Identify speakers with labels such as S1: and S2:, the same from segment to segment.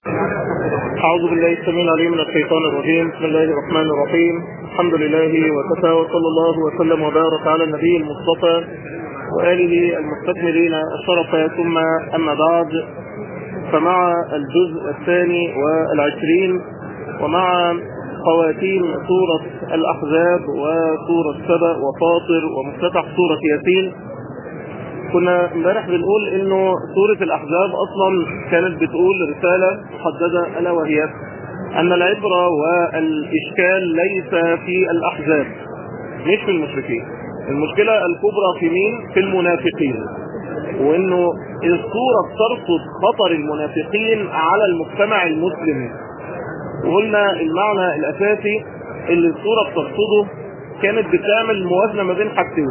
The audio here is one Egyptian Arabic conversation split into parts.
S1: أعوذ بالله السميع العليم من الشيطان الرجيم بسم الله الرحمن الرحيم الحمد لله وكفى وصلى الله وسلم وبارك على النبي المصطفى وآله المستكملين الشرف ثم أما بعد فمع الجزء الثاني والعشرين ومع خواتيم سورة الأحزاب وسورة سبأ وفاطر ومفتتح سورة ياسين كنا امبارح بنقول انه سورة الاحزاب اصلا كانت بتقول رسالة محددة الا وهي ان العبرة والاشكال ليس في الاحزاب مش في المشركين المشكلة الكبرى في مين في المنافقين وانه الصورة بترصد خطر المنافقين على المجتمع المسلم وقلنا المعنى الاساسي اللي الصورة بترصده كانت بتعمل موازنة ما بين حاجتين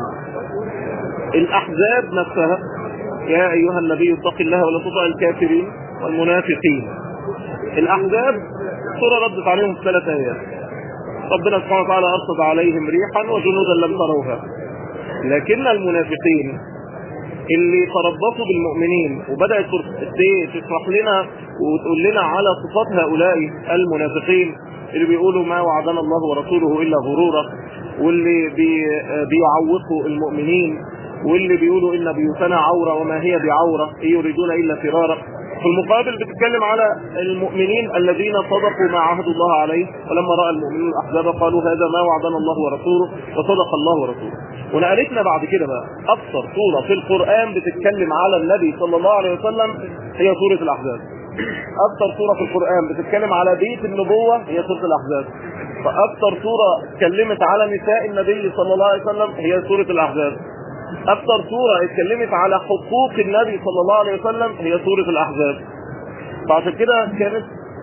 S1: الأحزاب نفسها يا أيها النبي اتق الله ولا تطع الكافرين والمنافقين الأحزاب سورة ردت عليهم في ثلاث آيات ربنا سبحانه وتعالى أرصد عليهم ريحا وجنودا لم تروها لكن المنافقين اللي تربصوا بالمؤمنين وبدأت تشرح لنا وتقول لنا على صفات هؤلاء المنافقين اللي بيقولوا ما وعدنا الله ورسوله إلا غرورا واللي بي بيعوقوا المؤمنين واللي بيقولوا إن بيوتنا عورة وما هي بعورة إن يريدون إلا فرارا في المقابل بتتكلم على المؤمنين الذين صدقوا ما عهدوا الله عليه ولما رأى المؤمنين الأحزاب قالوا هذا ما وعدنا الله ورسوله وصدق الله ورسوله ونقلتنا بعد كده بقى أكثر سورة في القرآن بتتكلم على النبي صلى الله عليه وسلم هي سورة الأحزاب أكثر سورة في القرآن بتتكلم على بيت النبوة هي سورة الأحزاب فأكثر سورة اتكلمت على نساء النبي صلى الله عليه وسلم هي سورة الأحزاب أكثر سورة اتكلمت على حقوق النبي صلى الله عليه وسلم هي سورة الأحزاب فعشان كده كانت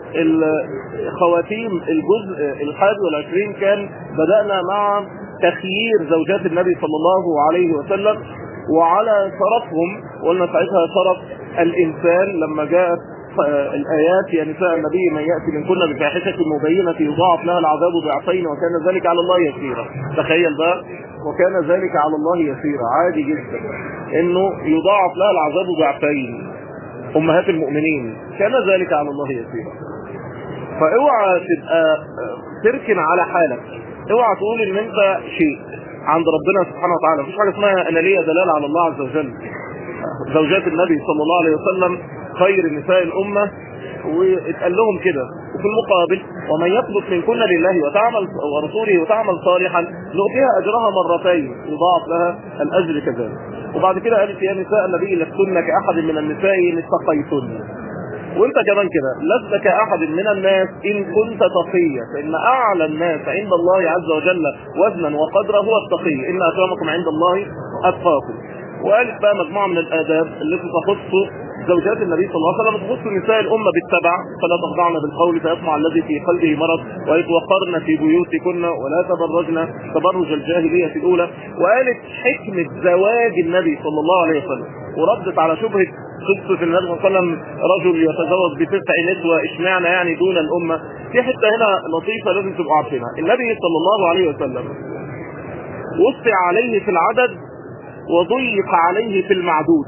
S1: خواتيم الجزء الحادي والعشرين كان بدأنا مع تخيير زوجات النبي صلى الله عليه وسلم وعلى شرفهم قلنا ساعتها شرف الإنسان لما جاءت الآيات يا نساء النبي من يأتي من كنا بفاحشة مبينة يضاعف لها العذاب ضعفين وكان ذلك على الله يسيرا تخيل بقى وكان ذلك على الله يسيرا عادي جدا انه يضاعف لها العذاب ضعفين امهات المؤمنين كان ذلك على الله يسيرا فاوعى تبقى تركن على حالك اوعى تقول ان انت شيء عند ربنا سبحانه وتعالى مفيش حاجه اسمها انا ليا دلاله على الله عز وجل زوجات النبي صلى الله عليه وسلم خير نساء الامه واتقال لهم كده وفي المقابل ومن يطلب من كل لله وتعمل ورسوله وتعمل صالحا نؤتيها اجرها مرتين يضاعف لها الاجر كذلك وبعد كده قالت يا نساء النبي لستن كاحد من النساء ان اتقيتن وانت كمان كده لست كاحد من الناس ان كنت تقيا فان اعلى الناس عند الله عز وجل وزنا وقدرا هو التقي ان اكرمكم عند الله اتقاكم وقالت بقى مجموعه من الاداب التي تخص زوجات النبي صلى الله عليه وسلم تخص نساء الأمة بالتبع فلا تخضعن بالقول فيطمع الذي في قلبه مرض ويتوقرن في بيوتكن ولا تبرجن تبرج الجاهلية الأولى وقالت حكمة زواج النبي صلى الله عليه وسلم وردت على شبهة قصة النبي صلى الله عليه وسلم رجل يتزوج بتسع نسوة اشمعنى يعني دون الأمة في حتة هنا لطيفة لازم تبقوا عارفينها النبي صلى الله عليه وسلم وسع عليه في العدد وضيق عليه في المعدود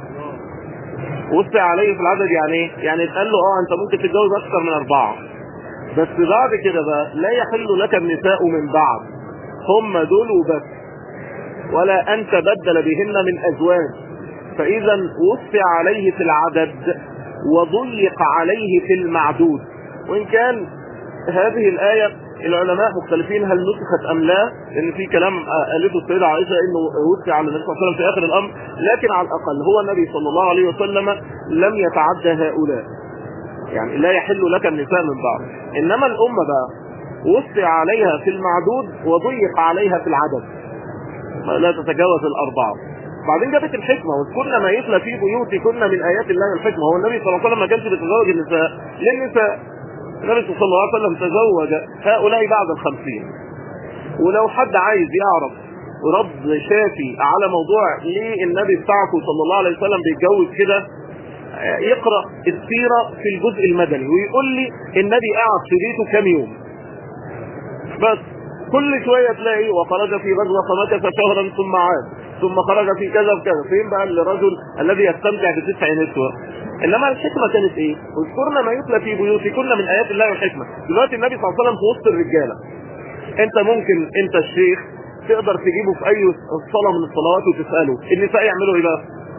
S1: وسع عليه في العدد يعني ايه؟ يعني اتقال له اه انت ممكن تتجوز اكثر من اربعة بس بعد كده بقى لا يحل لك النساء من بعد هم دول وبس ولا ان تبدل بهن من ازواج فاذا وسع عليه في العدد وضيق عليه في المعدود وان كان هذه الآية العلماء مختلفين هل نسخت ام لا لان في كلام قالته السيدة عائشة انه وسع على النبي صلى الله عليه وسلم في اخر الامر لكن على الاقل هو النبي صلى الله عليه وسلم لم يتعدى هؤلاء يعني لا يحل لك النساء من بعض انما الامة بقى وسع عليها في المعدود وضيق عليها في العدد لا تتجاوز الاربعة بعدين جابت الحكمة واذكرنا ما يتلى في بيوتكن من ايات الله الحكمة هو النبي صلى الله عليه وسلم ما كانش بيتزوج النساء للنساء النبي صلى الله عليه وسلم تزوج هؤلاء بعد الخمسين ولو حد عايز يعرف رد شافي على موضوع ليه النبي بتاعكم صلى الله عليه وسلم بيتجوز كده يقرأ السيرة في الجزء المدني ويقول لي النبي قعد في بيته كام يوم بس كل شوية تلاقي وخرج في غزوة فمكث شهرا ثم عاد ثم خرج في كذا وكذا فين بقى الرجل الذي يستمتع بتسع نسوة انما الحكمة كانت ايه اذكرنا ما يتلى في بيوتكن من ايات الله والحكمة دلوقتي النبي صلى الله عليه وسلم في وسط الرجالة انت ممكن انت الشيخ تقدر تجيبه في اي صلاة من الصلوات وتسأله النساء يعملوا ايه بقى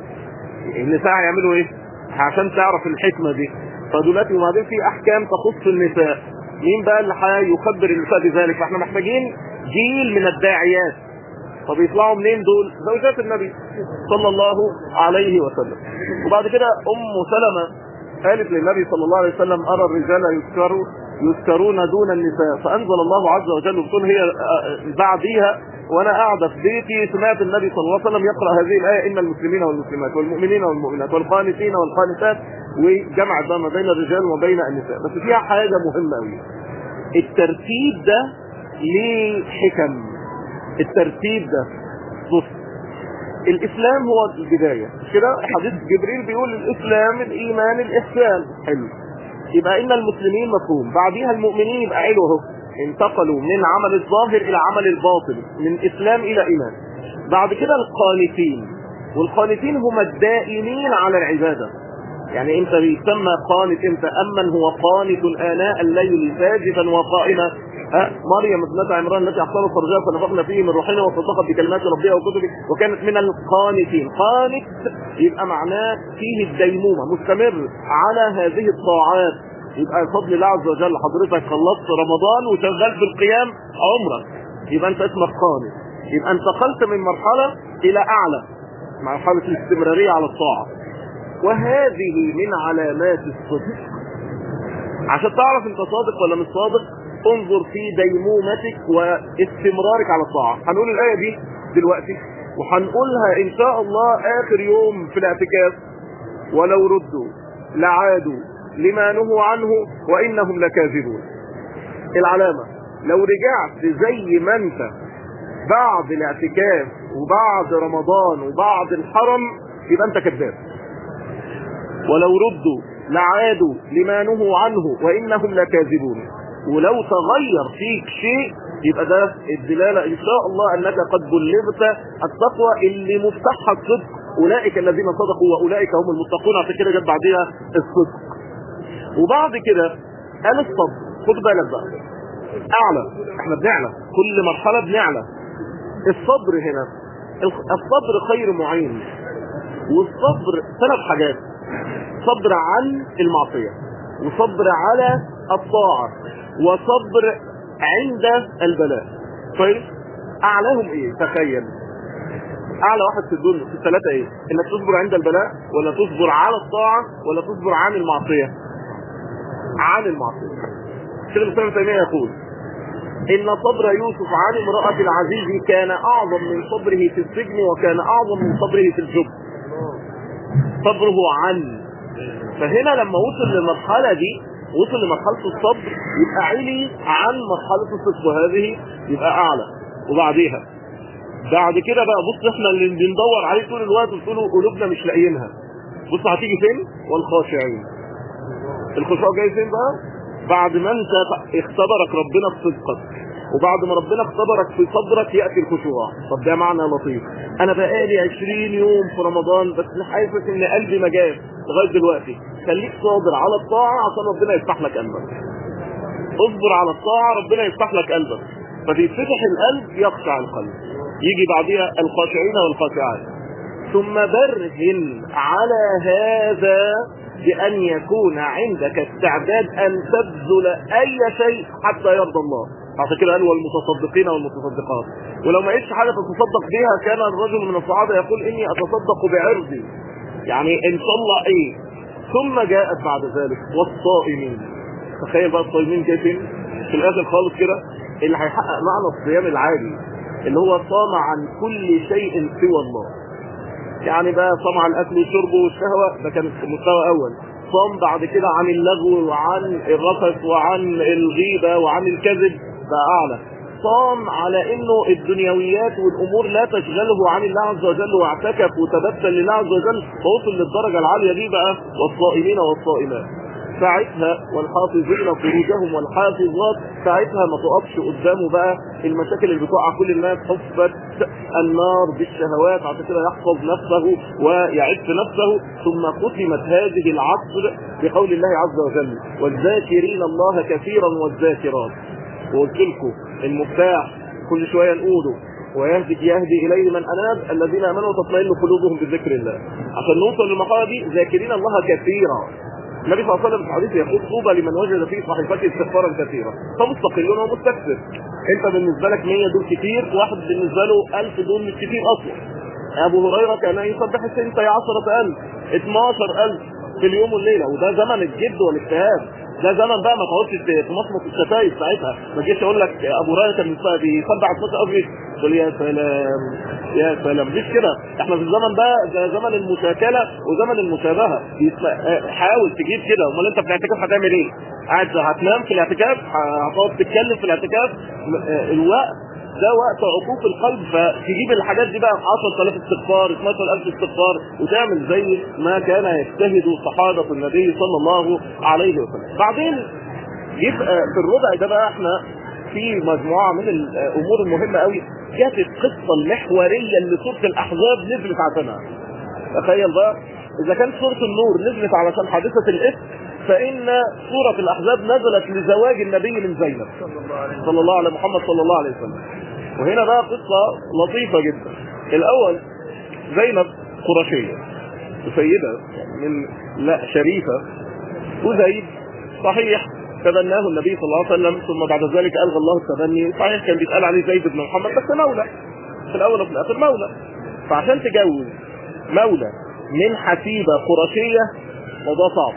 S1: النساء يعملوا ايه عشان تعرف الحكمة دي فدلوقتي وبعدين في احكام تخص النساء مين بقى اللي هيخبر النساء بذلك فاحنا محتاجين جيل من الداعيات طب يطلعوا منين دول زوجات النبي صلى الله عليه وسلم وبعد كده ام سلمة قالت للنبي صلى الله عليه وسلم ارى الرجال يذكروا يذكرون دون النساء فانزل الله عز وجل بتقول هي بعديها وانا قاعده في بيتي سمعت النبي صلى الله عليه وسلم يقرا هذه الايه ان المسلمين والمسلمات والمؤمنين والمؤمنات والقانتين والقانتات وجمع بقى ما بين الرجال وما بين النساء بس فيها حاجه مهمه قوي الترتيب ده ليه حكم الترتيب ده بص الاسلام هو البدايه مش كده حديث جبريل بيقول الاسلام الايمان الاحسان حلو يبقى ان المسلمين مفهوم بعديها المؤمنين يبقى حلو اهو انتقلوا من عمل الظاهر الى عمل الباطن من اسلام الى ايمان بعد كده القانتين والقانتين هم الدائمين على العبادة يعني انت بيسمى قانت انت امن هو قانت اناء الليل ساجدا وقائما ها مريم ابنة عمران التي احصلت فرجها فنفخنا فيه من روحنا وصدقت بكلمات ربها وكتبه وكانت من القانتين قانت يبقى معناه فيه الديمومة مستمر على هذه الطاعات يبقى بفضل الله عز وجل حضرتك خلصت رمضان وشغال في القيام عمرك يبقى انت اسمك قانت يبقى انتقلت من مرحلة الى اعلى مرحلة الاستمرارية على الطاعة وهذه من علامات الصدق عشان تعرف انت صادق ولا مش صادق انظر في ديمومتك واستمرارك على الطاعة هنقول الآية دي دلوقتي وهنقولها ان شاء الله اخر يوم في الاعتكاف ولو ردوا لعادوا لما نهوا عنه وانهم لكاذبون العلامة لو رجعت زي ما انت بعد الاعتكاف وبعد رمضان وبعد الحرم يبقى انت كذاب ولو ردوا لعادوا لما نهوا عنه وانهم لكاذبون ولو تغير فيك شيء يبقى ده الدلاله ان شاء الله انك قد بلغت التقوى اللي مفتاحها الصدق اولئك الذين صدقوا واولئك هم المتقون عشان كده جت بعديها الصدق وبعد كده قال الصبر خد بالك بقى اعلى احنا بنعلى كل مرحله بنعلى الصبر هنا الصبر خير معين والصبر ثلاث حاجات صبر عن المعصية وصبر على الطاعة وصبر عند البلاء طيب اعلاهم ايه تخيل اعلى واحد في الدنيا في الثلاثة ايه انك تصبر عند البلاء ولا تصبر على الطاعة ولا تصبر عن المعصية عن المعصية شيخ الاسلام تيمية يقول ان صبر يوسف عن امرأة العزيز كان اعظم من صبره في السجن وكان اعظم من صبره في الجب صبره عن فهنا لما وصل للمرحلة دي وصل لمرحلة الصبر يبقى علي عن مرحلة الصدق وهذه يبقى اعلى وبعديها بعد كده بقى بص احنا اللي بندور عليه طول الوقت وتقولوا قلوبنا مش لاقيينها بص هتيجي فين والخاشعين الخشوع جاي فين بقى بعد ما انت اختبرك ربنا في صدقك وبعد ما ربنا اختبرك في صدرك ياتي الخشوع طب ده معنى لطيف انا بقالي 20 يوم في رمضان بس حاسس ان قلبي ما جاش لغايه دلوقتي خليك صابر على الطاعه عشان ربنا يفتح لك قلبك اصبر على الطاعه ربنا يفتح لك قلبك فبيتفتح القلب يخشع القلب يجي بعدها الخاشعين والخاشعات ثم برهن على هذا بأن يكون عندك استعداد أن تبذل أي شيء حتى يرضى الله عشان كده قال والمتصدقين والمتصدقات ولو ما لقيتش حاجة تتصدق بيها كان الرجل من الصحابة يقول إني أتصدق بعرضي يعني إن شاء الله إيه ثم جاءت بعد ذلك والصائمين تخيل بقى الصائمين جاي فين في الآخر خالص كده اللي هيحقق معنى الصيام العادي اللي هو صام عن كل شيء سوى الله يعني بقى صام عن الاكل والشرب والشهوه ده كان مستوى اول صام بعد كده عن اللغو وعن الرفث وعن الغيبه وعن الكذب ده اعلى صام على انه الدنيويات والامور لا تشغله عن الله عز وجل واعتكف وتبتل لله عز وجل فوصل للدرجه العاليه دي بقى والصائمين والصائمات ساعتها والحافظين فروجهم والحافظات ساعتها ما تقفش قدامه بقى المشاكل اللي بتقع كل الناس حفت النار بالشهوات عشان كده يحفظ نفسه ويعد نفسه ثم ختمت هذه العصر بقول الله عز وجل والذاكرين الله كثيرا والذاكرات وقلت لكم المفتاح كل شويه نقوله ويهدي يهدي اليه من اناب الذين امنوا وتطمئن قلوبهم بذكر الله عشان نوصل للمقامه دي ذاكرين الله كثيرا النبي صلى الله عليه وسلم في الحديث يقول طوبى لمن وجد في صحيفته استغفارا كثيرا فمستقل ومستكثر انت بالنسبه لك 100 دول كتير واحد بالنسبه له 1000 دول مش كتير اصلا ابو هريره كان يسبح السنه 10000 12000 في اليوم والليله وده زمن الجد والاجتهاد ده زمن بقى ما تقعدش تمصمص الشتايم ساعتها ما جيش اقول لك ابو هريره كان بيسبح 12000 تقول يا سلام يا سلام مش كده احنا في الزمن ده ده زمن المشاكله وزمن المشابهه حاول تجيب كده امال انت في الاعتكاف هتعمل ايه؟ قاعد هتنام في الاعتكاف هتقعد تتكلم في الاعتكاف الوقت ده وقت عقوق القلب فتجيب الحاجات دي بقى 10000 استغفار 12000 استغفار وتعمل زي ما كان يجتهد صحابه النبي صلى الله عليه وسلم بعدين يبقى في الربع ده بقى احنا في مجموعه من الامور المهمه قوي جت القصه المحوريه اللي سوره الاحزاب نزلت عشانها تخيل بقى اذا كانت سوره النور نزلت علشان حادثه الافك فان سوره الاحزاب نزلت لزواج النبي من زينب صلى الله على محمد صلى الله عليه وسلم وهنا بقى قصه لطيفه جدا الاول زينب قرشيه سيده من لا شريفه وزيد صحيح تبناه النبي صلى الله عليه وسلم ثم بعد ذلك الغى الله التبني صحيح كان بيتقال عليه زيد بن محمد بس مولى في الاول وفي الاخر مولى فعشان تجوز مولى من حسيبه قرشيه موضوع صعب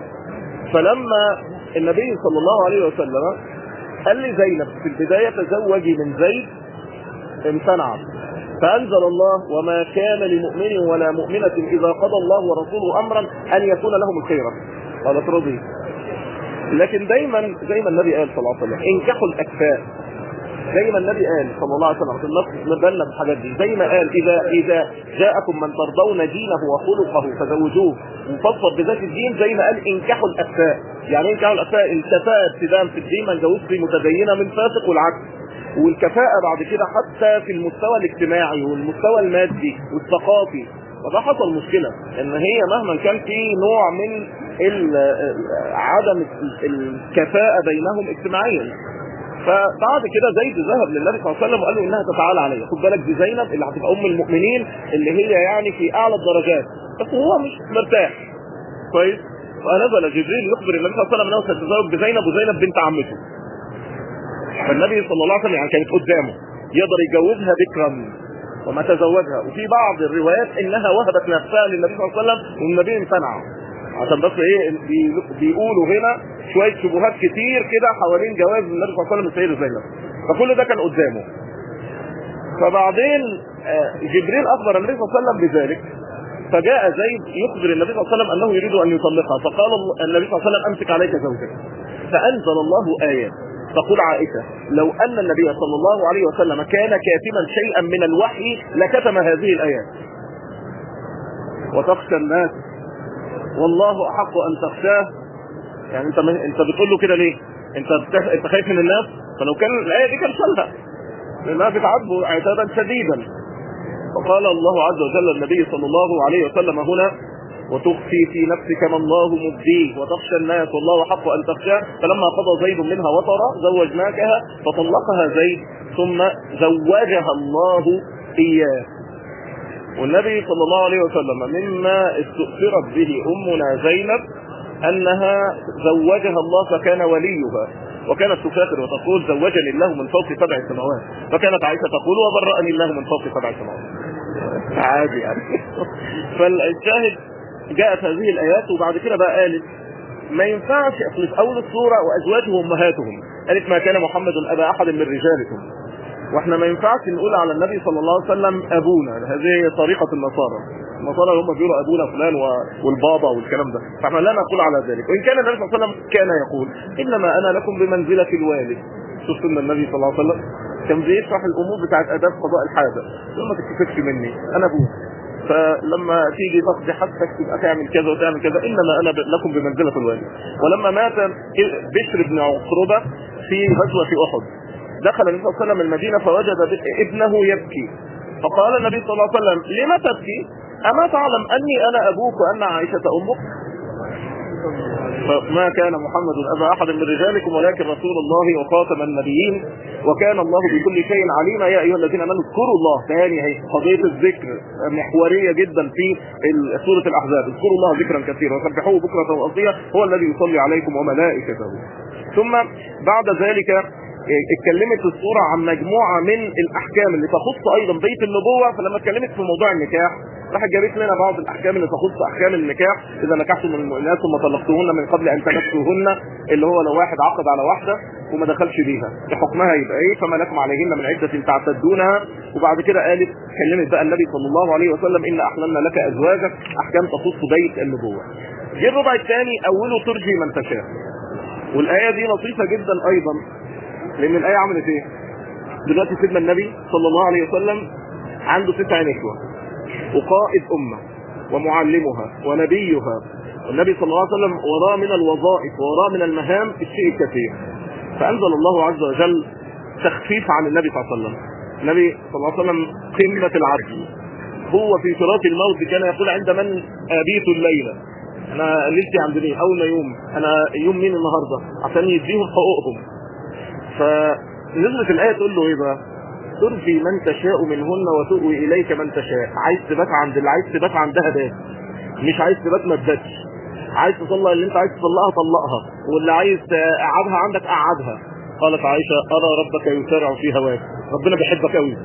S1: فلما النبي صلى الله عليه وسلم قال لزينب في البدايه تزوجي من زيد امتنعت فأنزل الله وما كان لمؤمن ولا مؤمنة إذا قضى الله ورسوله أمرا أن يكون لهم الخيرة قالت رضي لكن دايما زي ما النبي قال صلى الله عليه وسلم انكحوا الاكفاء زي ما النبي قال صلى الله عليه وسلم عشان الناس نبلنا بالحاجات دي زي ما قال اذا اذا جاءكم من ترضون دينه وخلقه فزوجوه وفضفض بذات الدين زي ما قال انكحوا الاكفاء يعني انكحوا الاكفاء الكفاءه ابتداء في الدين ما نجوزش متدينه من فاسق والعكس والكفاءة بعد كده حتى في المستوى الاجتماعي والمستوى المادي والثقافي فده حصل مشكلة ان هي مهما كان في نوع من عدم الكفاءة بينهم اجتماعيا فبعد كده زيد ذهب للنبي صلى الله عليه وسلم وقال له انها تتعالى عليا خد بالك دي زينب اللي هتبقى ام المؤمنين اللي هي يعني في اعلى الدرجات بس هو مش مرتاح كويس فنزل جبريل يخبر النبي صلى الله عليه وسلم انه سيتزوج بزينب وزينب بنت عمته فالنبي صلى الله عليه وسلم يعني كانت قدامه يقدر يجوزها بكرا وما تزوجها وفي بعض الروايات انها وهبت نفسها للنبي صلى الله عليه وسلم والنبي امتنع عشان بس ايه بيقولوا هنا شويه شبهات كتير كده حوالين جواز النبي صلى الله عليه وسلم السيده زينب فكل ده كان قدامه فبعدين جبريل اخبر النبي صلى الله عليه وسلم بذلك فجاء زيد يخبر النبي صلى الله عليه وسلم انه يريد ان يطلقها فقال النبي صلى الله عليه وسلم امسك عليك زوجك فانزل الله ايات تقول عائشة لو أن النبي صلى الله عليه وسلم كان كاتما شيئا من الوحي لكتم هذه الآيات وتخشى الناس والله أحق أن تخشاه يعني أنت أنت بتقول له كده ليه؟ أنت أنت خايف من الناس؟ فلو كان الآية دي كان شالها لأنها بتعذبه عتابا شديدا فقال الله عز وجل النبي صلى الله عليه وسلم هنا وتخفي في نفسك ما الله مبديه وتخشى الناس والله حق ان تخشاه فلما قضى زيد منها وطرا زوجناكها فطلقها زيد ثم زوجها الله اياه والنبي صلى الله عليه وسلم مما استؤثرت به امنا زينب انها زوجها الله فكان وليها وكانت تفاخر وتقول زوجني الله من فوق سبع سماوات فكانت عائشه تقول وبرأني الله من فوق سبع سماوات عادي يعني فالشاهد جاءت هذه الايات وبعد كده بقى قالت ما ينفعش اصل في اول السوره وازواجهم امهاتهم قالت ما كان محمد ابا احد من رجالكم واحنا ما ينفعش نقول على النبي صلى الله عليه وسلم ابونا هذه هي طريقه النصارى النصارى هم بيقولوا ابونا فلان والبابا والكلام ده فاحنا لا نقول على ذلك وان كان النبي صلى الله عليه وسلم كان يقول انما انا لكم بمنزله الوالد شفت ان النبي صلى الله عليه وسلم كان بيشرح الامور بتاعت اداب قضاء الحاجه ما تتكسفش مني انا ابوك فلما تيجي تقضي حاجتك تبقى تعمل كذا وتعمل كذا انما انا لكم بمنزله الوالد ولما مات بشر بن عقربه في غزوه احد دخل النبي صلى الله عليه وسلم المدينه فوجد ابنه يبكي فقال النبي صلى الله عليه وسلم لما تبكي اما تعلم اني انا ابوك وان عائشه امك فما كان محمد أبا أحد من رجالكم ولكن رسول الله وخاتم النبيين وكان الله بكل شيء عليما يا أيها الذين آمنوا اذكروا الله ثاني هي قضية الذكر محورية جدا في سورة الأحزاب اذكروا الله ذكرا كثيرا وسبحوه بكرة وأصيلا هو الذي يصلي عليكم وملائكته ثم بعد ذلك اتكلمت الصورة عن مجموعة من الأحكام اللي تخص أيضا بيت النبوة فلما اتكلمت في موضوع النكاح راح جابت لنا بعض الاحكام اللي تخص احكام النكاح اذا نكحتم المؤمنات ثم طلقتوهن من قبل ان تمسوهن اللي هو لو واحد عقد على واحده وما دخلش بيها حكمها يبقى ايه فما لكم عليهن من عده تعتدونها وبعد كده قالت كلمت بقى النبي صلى الله عليه وسلم ان احللنا لك ازواجك احكام تخص بيت النبوه جه الربع الثاني اوله ترجي من تشاء والايه دي لطيفه جدا ايضا لان الايه عملت ايه دلوقتي سيدنا النبي صلى الله عليه وسلم عنده تسع نسوه وقائد أمة ومعلمها ونبيها والنبي صلى الله عليه وسلم وراه من الوظائف وراه من المهام الشيء الكثير فأنزل الله عز وجل تخفيف عن النبي صلى الله عليه وسلم النبي صلى الله عليه وسلم قمة العدل هو في فراق الموت كان يقول عند من أبيت الليلة أنا ليلتي عند مين أول ما يوم أنا يوم مين النهاردة عشان يديهم حقوقهم فنزلت الآية تقول له إيه بقى ترجي من تشاء منهن وتؤوي اليك من تشاء عايز تبات عند اللي عايز تبات عندها بات مش عايز تبات ما تباتش عايز تطلق اللي انت عايز تطلقها طلقها واللي عايز تقعدها عندك قعدها قالت عائشة أرى ربك يسارع في هواك ربنا بيحبك قوي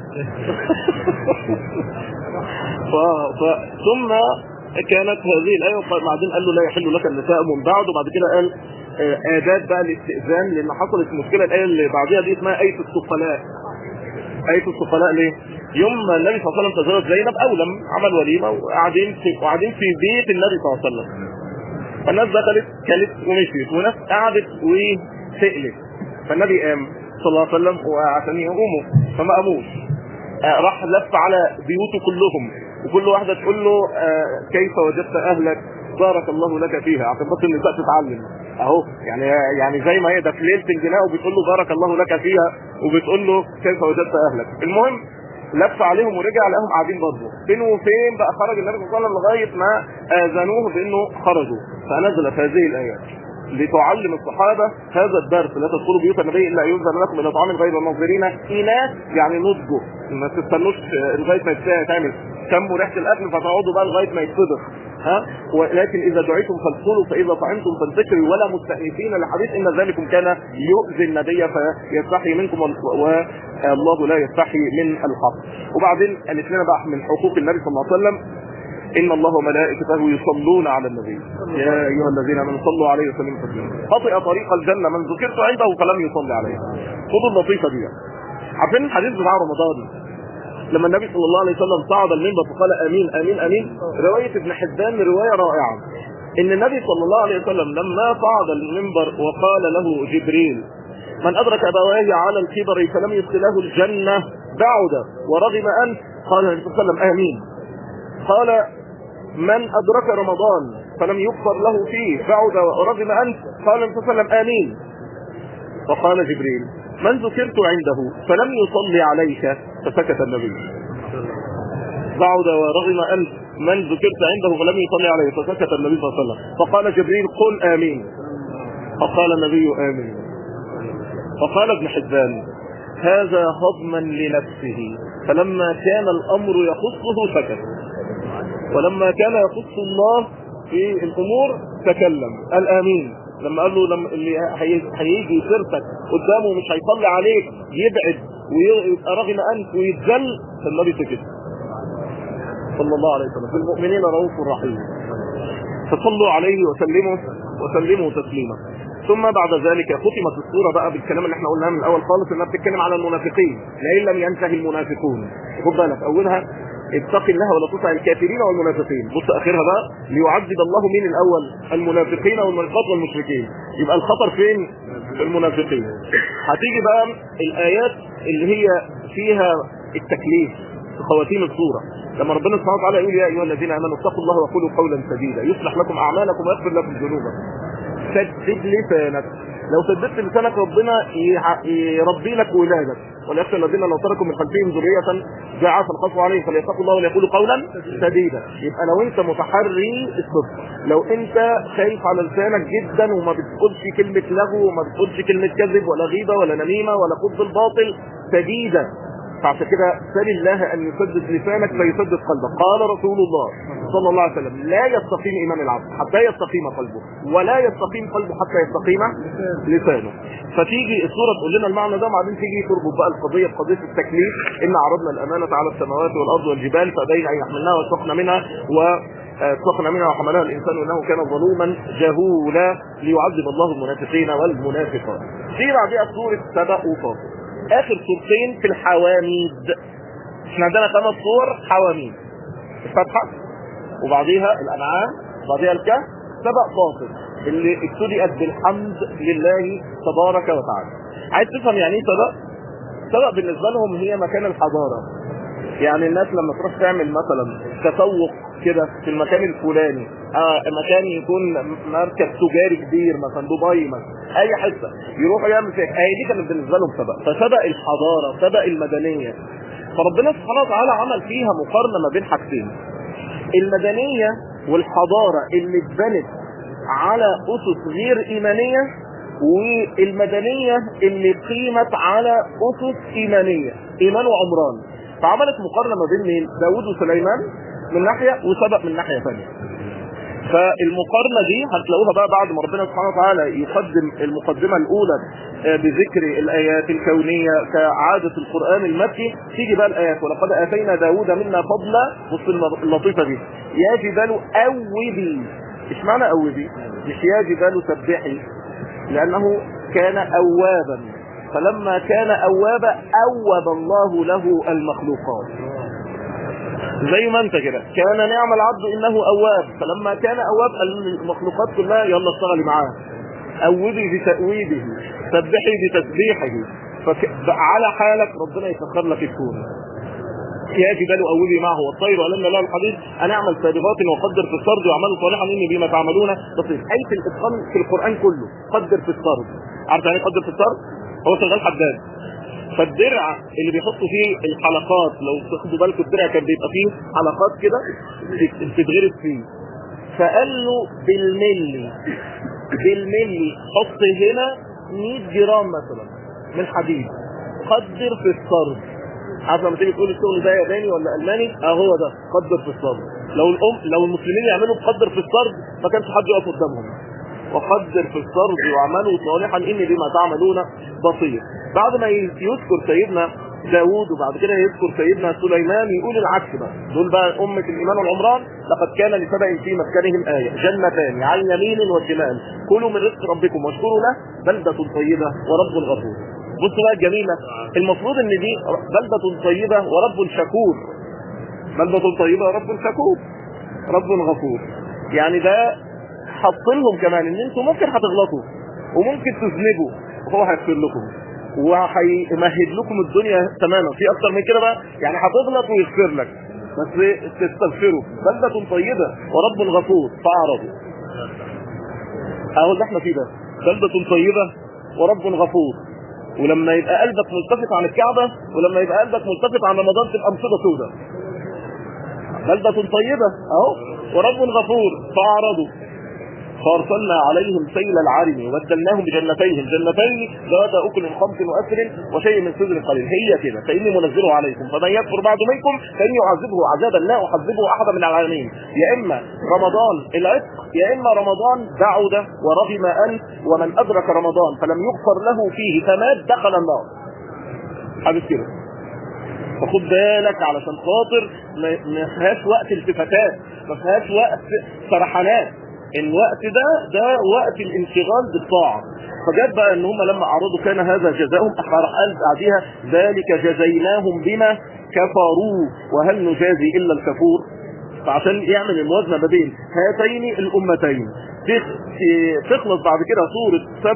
S1: ف... ف... ثم كانت هذه الآية وبعدين قال له لا يحل لك النساء من بعد وبعد كده قال آداب بقى الاستئذان لأن حصلت مشكلة الآية اللي بعدها دي اسمها آية السفلاء آية السفلاء ليه؟ يوم ما النبي صلى الله عليه وسلم تزوج زينب أولم عمل وليمة وقاعدين في وقاعدين في بيت النبي صلى الله عليه وسلم فالناس دخلت كلت ومشيت وناس قعدت وسئلت فالنبي قام صلى الله عليه وسلم وعشان يقوموا فما قاموش آه راح لف على بيوته كلهم وكل واحدة تقول له آه كيف وجدت أهلك بارك الله لك فيها عشان بس النساء تتعلم اهو يعني يعني زي ما هي ده في ليله الجناء وبتقول له بارك الله لك فيها وبتقول له كيف وجدت اهلك المهم لف عليهم ورجع لهم قاعدين برضه فين وفين بقى خرج النبي صلى الله عليه وسلم لغايه ما اذنوه بانه خرجوا فنزلت هذه الايات لتعلم الصحابه هذا الدرس لا تدخلوا بيوت النبي الا يؤذن لكم الى طعام غير ناظرين اناث يعني نضجوا ما تستنوش لغايه ما يتعمل شموا ريحه الاكل فتقعدوا بقى لغايه ما يتفضح ها ولكن اذا دعيتم فادخلوا فاذا طعمتم فانتشروا ولا مستانسين لحديث ان ذلكم كان يؤذي النبي فيستحي منكم والله لا يستحي من الحق وبعدين قالت لنا بقى من حقوق النبي صلى الله عليه وسلم ان الله وملائكته يصلون على النبي يا ايها الذين امنوا صلوا عليه وسلموا تسليما خطئ طريق الجنه من ذكرت عنده فلم يصلي عليه خذوا اللطيفه دي عارفين الحديث بتاع رمضان لما النبي صلى الله عليه وسلم صعد المنبر فقال امين امين امين روايه ابن حبان روايه رائعه ان النبي صلى الله عليه وسلم لما صعد المنبر وقال له جبريل من ادرك ابواه على الكبر فلم يدخله الجنه بعد ورغم انت قال النبي صلى الله عليه وسلم امين قال من ادرك رمضان فلم يغفر له فيه بعد ورغم انت قال النبي صلى الله عليه وسلم امين فقال جبريل من ذكرت عنده فلم يصلي عليك فسكت النبي بعد ورغم أنت من ذكرت عنده فلم يصلي عليه فسكت النبي صلى الله عليه وسلم فقال جبريل قل آمين فقال النبي آمين فقال ابن حبان هذا هضما لنفسه فلما كان الأمر يخصه سكت ولما كان يخص الله في الأمور تكلم قال آمين لما قال له لما اللي هيجي سيرتك قدامه مش هيصلي عليك يبعد ويبقى رغم انت ويتذل فالنبي سكت صلى الله عليه وسلم بالمؤمنين رؤوف رحيم فصلوا عليه وسلموا وسلموا تسليما ثم بعد ذلك ختمت الصورة بقى بالكلام اللي احنا قلناه من الاول خالص انها بتتكلم على المنافقين لئن لم ينتهي المنافقون خد بالك اولها اتق الله ولا تطع الكافرين والمنافقين بص اخرها بقى ليعذب الله مين الاول المنافقين والمنافقات والمشركين يبقى الخطر فين في المنافقين هتيجي بقى الايات اللي هي فيها التكليف في خواتيم الصورة لما ربنا سبحانه وتعالى يقول يا ايها الذين امنوا اتقوا الله وقولوا قولا سديدا يصلح لكم اعمالكم ويغفر لكم ذنوبكم سدد لسانك لو سددت لسانك ربنا يربي لك ولادك وليخشى الذين لو تركوا من خلفهم ذرية ضعافا خافوا عليهم فليتقوا الله وليقولوا قولا سديدا يبقى لو انت متحري الصدق لو انت خايف على لسانك جدا وما بتقولش كلمة لغو وما بتقولش كلمة كذب ولا غيبة ولا نميمة ولا قصد الباطل سديدا فعشان كده سل الله ان يسدد لسانك فيسدد قلبك قال رسول الله صلى الله عليه وسلم لا يستقيم ايمان العبد حتى يستقيم قلبه ولا يستقيم قلبه حتى يستقيم لسانه فتيجي الصوره تقول لنا المعنى ده وبعدين تيجي تربط بقى القضيه بقضيه التكليف ان عرضنا الامانه على السماوات والارض والجبال فبين ان يحملناها وسخن منها و سخن منها وحملها الانسان انه كان ظلوما جهولا ليعذب الله المنافقين والمنافقات. في بعدها سوره سبأ وفاطر. اخر صورتين في الحواميد احنا عندنا خمس صور حواميد الفتحة وبعديها الانعام بعديها الكهف سبق فاصل اللي ابتدأت بالحمد لله تبارك وتعالى عايز تفهم يعني ايه سبق سبق بالنسبة لهم هي مكان الحضارة يعني الناس لما تروح تعمل مثلا تسوق كده في المكان الفلاني آه مكان يكون مركز تجاري كبير مثلا دبي مثلا اي حته يروحوا يعمل فيها هي دي كانت بالنسبه لهم سبق فسبق الحضاره سبق المدنيه فربنا سبحانه وتعالى عمل فيها مقارنه ما بين حاجتين المدنيه والحضاره اللي اتبنت على اسس غير ايمانيه والمدنيه اللي قيمت على اسس ايمانيه ايمان وعمران فعملت مقارنه ما بين مين داوود وسليمان من ناحيه وسبق من ناحيه ثانيه فالمقارنة دي هتلاقوها بقى بعد ما ربنا سبحانه وتعالى يقدم المقدمة الأولى بذكر الآيات الكونية كعادة القرآن المكي تيجي بقى الآيات ولقد آتينا داود منا فضلا بص اللطيفة دي يا جبال أوبي إيش معنى أوبي؟ مش يا جبال سبحي لأنه كان أوابا فلما كان أوابا أوب الله له المخلوقات زي ما انت كده كان نعم العبد انه اواب فلما كان اواب المخلوقات كلها يلا اشتغلي معاه اوبي بتأويبه سبحي بتسبيحه فعلى حالك ربنا يسخر لك الكون يا جبال اوبي معه والطير ولما لا الحديد ان اعمل سابغات وقدر في السرد واعملوا صالحا اني بما تعملون بصير ايه الاتقان في القران كله قدر في السرد عارف يعني قدر في السرد هو شغال حداد فالدرع اللي بيحطوا فيه الحلقات لو تاخدوا بالكم الدرع كان بيبقى فيه حلقات كده بتتغرس فيه فقال له بالملي بالملي حط هنا 100 جرام مثلا من حديد قدر في الصرف عارف لما تيجي تقول الشغل ده ياباني ولا الماني اهو ده قدر في الصرف لو الام لو المسلمين يعملوا بقدر في الصرف ما كانش حد يقف قدامهم وقدر في الصرف واعملوا صالحا اني بما تعملون بصير بعد ما يذكر سيدنا داوود وبعد كده يذكر سيدنا سليمان يقول العكس بقى دول بقى أمة الإيمان والعمران لقد كان لسبع في مسكنهم آية جنتان عن يمين وشمال كلوا من رزق ربكم واشكروا له بلدة طيبة ورب غفور بصوا بقى الجميلة المفروض ان دي بلدة طيبة ورب شكور بلدة طيبة ورب شكور رب غفور يعني ده حط لهم كمان ان انتم ممكن هتغلطوا وممكن تذنبوا وهو هيغفر لكم وهيمهد لكم الدنيا تماما في اكتر من كده بقى يعني هتغلط ويغفر لك بس تستغفروا بلدة طيبة ورب غفور فاعرضوا اهو اللي احنا فيه ده بلدة طيبة ورب غفور ولما يبقى قلبك ملتفت عن الكعبة ولما يبقى قلبك ملتفت عن رمضان تبقى مصيبة سودة بلدة طيبة اهو ورب غفور فاعرضوا فارسلنا عليهم سيل العرم وبدلناهم بجنتيهم جنتين ذات اكل خمس واثر وشيء من سدر قليل هي كده فاني منزله عليكم فمن يكفر بعد منكم فاني اعذبه عذابا لا اعذبه احدا من العالمين يا اما رمضان العتق يا اما رمضان بعد ورغم انت ومن ادرك رمضان فلم يغفر له فيه فمات دخل النار حدث كده فخد بالك علشان خاطر ما فيهاش وقت التفاتات ما فيهاش وقت سرحانات الوقت ده ده وقت الانشغال بالطاعة فجد بقى ان هم لما اعرضوا كان هذا جزاؤهم احرار قال بعدها ذلك جزيناهم بما كفروا وهل نجازي الا الكفور فعشان يعمل الموازنة ما بين هاتين الامتين تخلص بعد كده سورة سبأ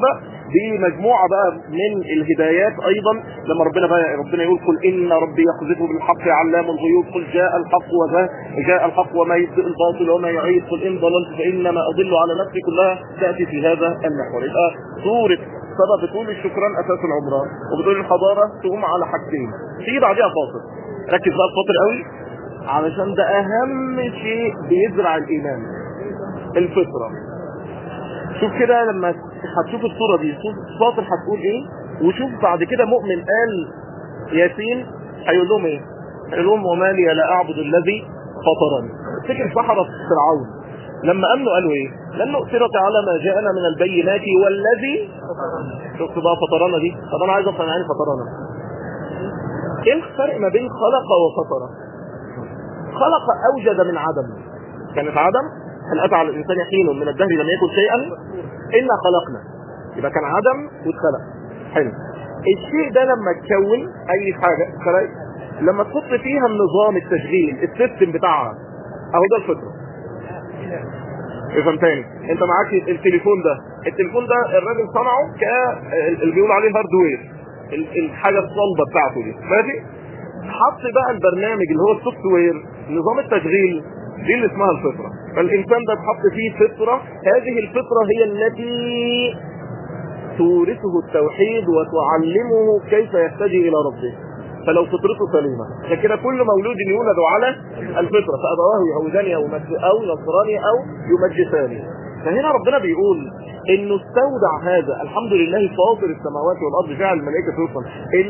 S1: بمجموعة بقى من الهدايات ايضا لما ربنا بقى ربنا يقول قل ان ربي يقذف بالحق علام الغيوب قل جاء الحق وذا جاء الحق وما يبدئ الباطل وما يعيد قل ان ضللت فانما اضل على نفسي كلها تاتي في هذا المحور يبقى سورة سبب بتقول الشكران اساس العمران وبتقول الحضارة تقوم على حاجتين تيجي بعديها فاصل ركز بقى الفاصل قوي علشان ده اهم شيء بيزرع الايمان الفطرة شوف كده لما هتشوف الصورة دي شوف فاطر هتقول ايه وشوف بعد كده مؤمن قال ياسين هيقول لهم ايه هيقول لهم وما لي لا اعبد الذي فطرني فكر سحرة فرعون لما امنوا قالوا ايه لن نؤثرك على ما جاءنا من البينات والذي شفت بقى فطرنا دي طب انا عايز افهم يعني فطرنا ايه الفرق ما بين خلق وفطر خلق اوجد من عدم كانت عدم هل اتى على الانسان حين من الدهر لم يكن شيئا الا خلقنا يبقى كان عدم واتخلق حلو الشيء ده لما تكون اي حاجه خلاص لما تحط فيها النظام التشغيل السيستم بتاعها اهو ده الفطره افهم تاني انت معاك التليفون ده التليفون ده الراجل صنعه ك اللي بيقولوا عليه هاردوير الحاجه الصلبه بتاعته دي ماشي حط بقى البرنامج اللي هو السوفت وير نظام التشغيل دي اللي اسمها الفطره فالانسان ده تحط فيه فطره هذه الفطره هي التي تورثه التوحيد وتعلمه كيف يهتدي الى ربه فلو فطرته سليمة عشان كده كل مولود يولد على الفطرة فأبواه يهوداني أو أو نصراني أو يمجساني فهنا ربنا بيقول انه استودع هذا الحمد لله فاطر السماوات والارض جعل الملائكه توصل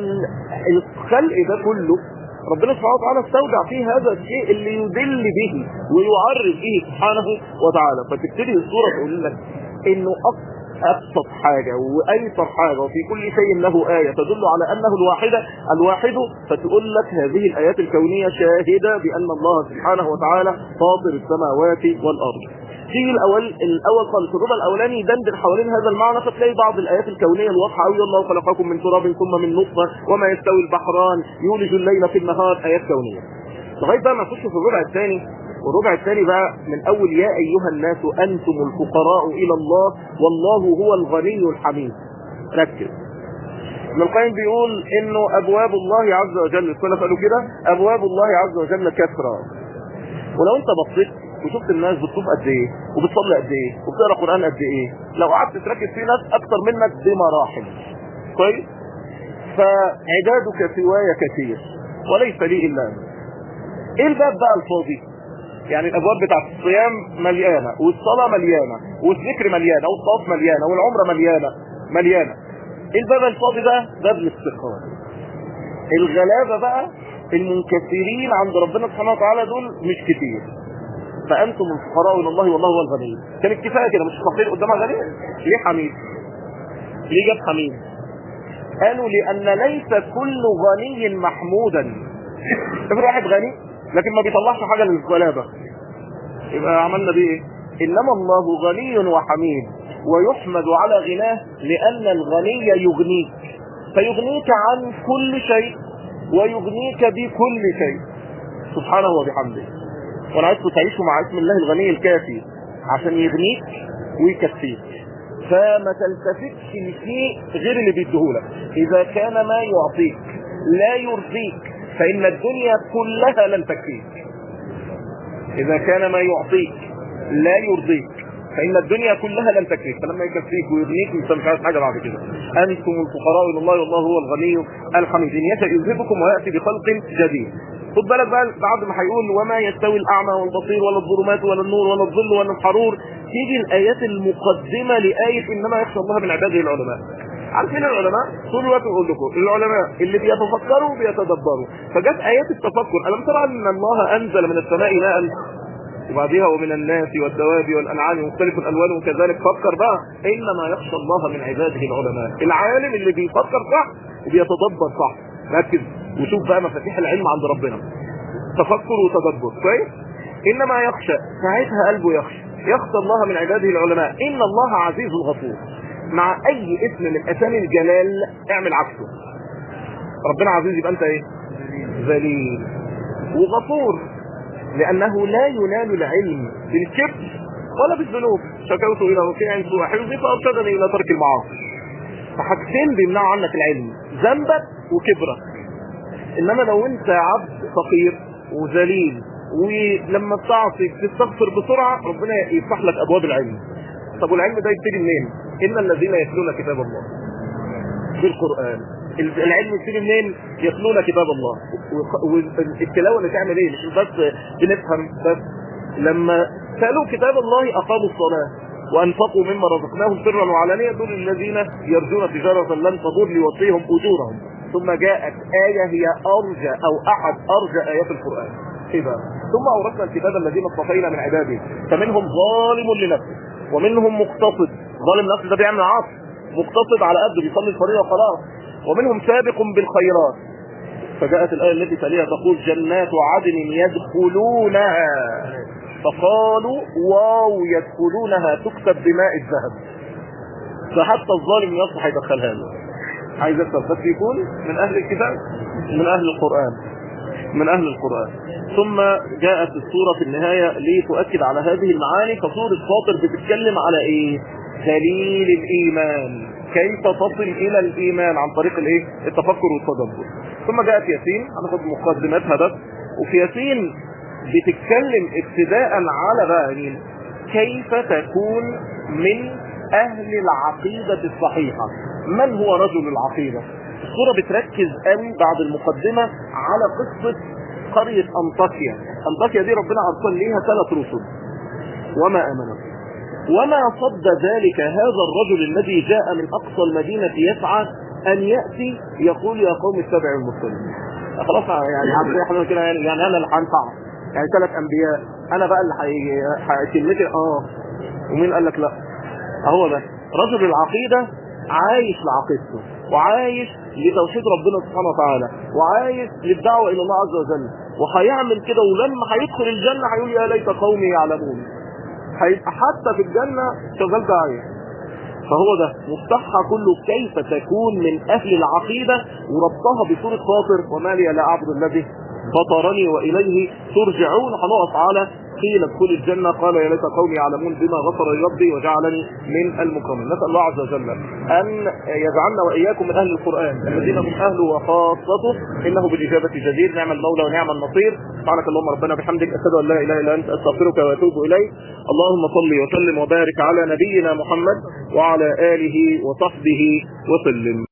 S1: الخلق ده كله ربنا سبحانه وتعالى استودع فيه هذا الشيء اللي يدل به ويعرف به سبحانه وتعالى فتبتدي الصوره تقول لك انه ابسط حاجه وايسر حاجه وفي كل شيء له ايه تدل على انه الواحده الواحد فتقول لك هذه الايات الكونيه شاهده بان الله سبحانه وتعالى فاطر السماوات والارض تيجي الاول الاول خالص الربع الاولاني يدندن حوالين هذا المعنى فتلاقي بعض الايات الكونيه الواضحه قوي الله خلقكم من تراب ثم من نطفه وما يستوي البحران يولج الليل في النهار ايات كونيه لغايه بقى ما نخش في الربع الثاني والربع الثاني بقى من اول يا ايها الناس انتم الفقراء الى الله والله هو الغني الحميد ركز ابن القيم بيقول انه ابواب الله عز وجل السلف قالوا كده ابواب الله عز وجل كثره ولو انت بصيت وشفت الناس بتصوم قد ايه وبتصلي قد ايه وبتقرا قران قد ايه لو قعدت تركز في ناس اكتر منك بمراحل كويس فعدادك سواي كثير وليس لي الا انا ايه الباب بقى الفاضي يعني الابواب بتاعت الصيام مليانه والصلاه مليانه والذكر مليانه والطواف مليانه والعمره مليانه مليانه ايه الباب الفاضي ده باب الاستخاره الغلابه بقى المنكسرين عند ربنا سبحانه وتعالى دول مش كتير فانتم الفقراء الى الله والله هو الغني كانت كفايه كده مش فقير قدامها غني ليه حميد ليه جاب حميد قالوا لان ليس كل غني محمودا افرض واحد غني لكن ما بيطلعش حاجه للغلابه يبقى عملنا بيه ايه انما الله غني وحميد ويحمد على غناه لان الغني يغنيك فيغنيك عن كل شيء ويغنيك بكل شيء سبحانه وبحمده وانا عايزكم تعيشوا مع اسم الله الغني الكافي عشان يغنيك ويكفيك فما تلتفتش لشيء غير اللي بيديهولك اذا كان ما يعطيك لا يرضيك فان الدنيا كلها لن تكفيك اذا كان ما يعطيك لا يرضيك فان الدنيا كلها لن تكفيك فلما يكفيك ويغنيك انت مش عايز حاجه بعد كده انتم الفقراء الى الله والله هو الغني الحميد ان يشاء يذهبكم وياتي بخلق جديد خد بالك بقى بعد ما هيقول وما يستوي الاعمى والبصير ولا الظلمات ولا النور ولا الظل ولا الحرور تيجي الايات المقدمه لايه انما يخشى الله من عباده العلماء عارفين العلماء طول الوقت بقول لكم العلماء اللي بيتفكروا وبيتدبروا فجت ايات التفكر الم ترى ان الله انزل من السماء ماء وبعدها ومن الناس والدواب والانعام مختلف الالوان وكذلك فكر بقى انما يخشى الله من عباده العلماء العالم اللي بيفكر صح وبيتدبر صح ركز وشوف بقى مفاتيح العلم عند ربنا تفكر وتدبر كويس انما يخشى ساعتها قلبه يخشى يخشى الله من عباده العلماء ان الله عزيز غفور مع اي اسم من اسامي الجلال اعمل عكسه ربنا عزيز يبقى انت ايه ذليل وغفور لانه لا ينال العلم بالكبر ولا بالذنوب شكوت الى رفيع سوء حفظي فارشدني الى ترك المعاصي فحاجتين بيمنعوا عنك العلم ذنبك وكبرك انما لو انت عبد فقير وذليل ولما بتعصي بتستغفر بسرعة ربنا يفتح لك ابواب العلم طب والعلم ده يبتدي منين ان الذين يتلون كتاب الله بالقرآن العلم يبتدي منين يتلون كتاب الله والتلاوه اللي تعمل ايه مش بس بنفهم بس لما سالوا كتاب الله اقاموا الصلاه وانفقوا مما رزقناهم سرا وعلانيه دول الذين يرجون تجاره لن تضر ليوصيهم اجورهم ثم جاءت ايه هي ارجى او احد ارجى ايات القران ايه بقى ثم اورثنا الكتاب الذين اصطفينا من عباده فمنهم ظالم لنفسه ومنهم مقتصد ظالم نفسه ده بيعمل عصر مقتصد على قده بيصلي الفريضه وخلاص ومنهم سابق بالخيرات فجاءت الآية التي تليها تقول جنات عدن يدخلونها فقالوا واو يدخلونها تكتب بماء الذهب فحتى الظالم يصح يدخلها له عايز اسال بس يكون من اهل الكتاب من اهل القرآن من اهل القرآن ثم جاءت السورة في النهاية لتؤكد على هذه المعاني فسورة فاطر بتتكلم على ايه دليل الايمان كيف تصل الى الايمان عن طريق الايه التفكر والتدبر ثم جاءت ياسين هناخد مقدمتها بس وفي ياسين بتتكلم ابتداء على بقى مين كيف تكون من اهل العقيدة الصحيحة من هو رجل العقيدة الصورة بتركز قوي بعد المقدمة على قصة قرية انطاكيا انطاكيا دي ربنا ارسل ليها ثلاث رسل وما امنوا وما صد ذلك هذا الرجل الذي جاء من أقصى المدينة يسعى أن يأتي يقول يا قوم اتبعوا المرسلين خلاص يعني عبد كده يعني, يعني أنا اللي هنفع يعني ثلاث أنبياء أنا بقى اللي هكلمتي آه ومين قال لك لا أهو ده رجل العقيدة عايش لعقيدته وعايش لتوحيد ربنا سبحانه وتعالى وعايش للدعوة إلى الله عز وجل وهيعمل كده ولما هيدخل الجنة هيقول يا ليت قومي يعلمون هيبقى حتى في الجنة شغال داعية فهو ده مفتاحها كله كيف تكون من أهل العقيدة وربطها بسورة فاطر وما لي لا أعبد الذي فطرني وإليه ترجعون هنقف على قيل ادخل الجنة قال يا ليت قومي يعلمون بما غفر لي ربي وجعلني من المكرمين نسأل الله عز وجل أن يجعلنا وإياكم من أهل القرآن الذين هم أهله وخاصته إنه بالإجابة جدير نعم المولى ونعم النصير سبحانك اللهم ربنا بحمدك أشهد أن لا إله إلا أنت أستغفرك وأتوب إليك اللهم صل وسلم وبارك على نبينا محمد وعلى آله وصحبه وسلم